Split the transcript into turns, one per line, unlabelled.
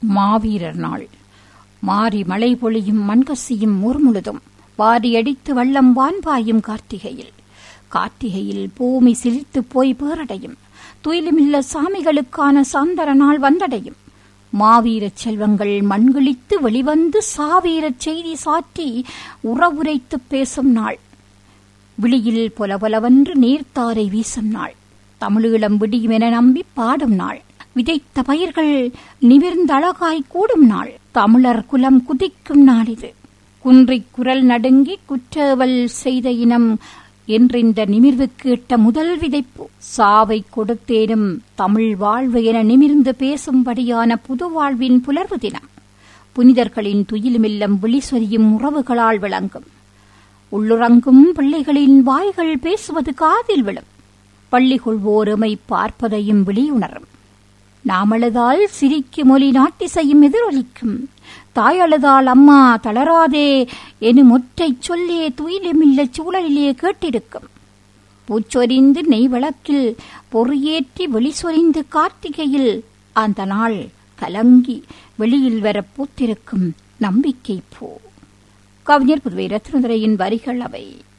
மாவீரர் நாள் மாறி மழை பொழியும் மண்கசியும் ஊர் முழுதும் வாரியடித்து வள்ளம் வான்பாயும் கார்த்திகையில் கார்த்திகையில் பூமி சிலிர்த்து போய் பேரடையும் துயிலுமில்ல சாமிகளுக்கான சாந்தர நாள் வந்தடையும் மாவீரச் செல்வங்கள் மண்கிழித்து வெளிவந்து சாவீரச் செய்தி சாற்றி உறவுரைத்து பேசும் நாள் விழியில் பொலபொலவென்று நீர்த்தாரை வீசும் நாள் தமிழீழம் விடியும் என நம்பி பாடும் நாள் விதைத்த பயிர்கள் நிமிர்ந்த அழகாய் கூடும் நாள் தமிழர் குலம் குதிக்கும் நாள் இது குன்றிக் குரல் நடுங்கி குற்றவல் செய்த இனம் என்றிந்த நிமிர்வுக்கு இட்ட முதல் விதைப்பு சாவை கொடுத்தேனும் தமிழ் வாழ்வு என நிமிர்ந்து பேசும்படியான புது வாழ்வின் புலர்வு தினம் புனிதர்களின் துயிலுமில்லம் விழி சொரியும் உறவுகளால் விளங்கும் உள்ளுறங்கும் பிள்ளைகளின் வாய்கள் பேசுவது காதில் விழும் பள்ளி கொள்வோருமை பார்ப்பதையும் விழியுணரும் நாமழுதால் சிரிக்கும் ஒலி நாட்டிசையும் எதிரொலிக்கும் தாயழுதால் அம்மா தளராதே எனும் ஒற்றை சொல்லே துயிலுமில்ல சூழலிலே கேட்டிருக்கும் பூச்சொரிந்து நெய் விளக்கில் பொறியேற்றி வெளி சொரிந்து கார்த்திகையில் அந்த நாள் கலங்கி வெளியில் வர பூத்திருக்கும் நம்பிக்கை பூ கவிஞர் புதுவை ரத்னதுரையின் வரிகள் அவை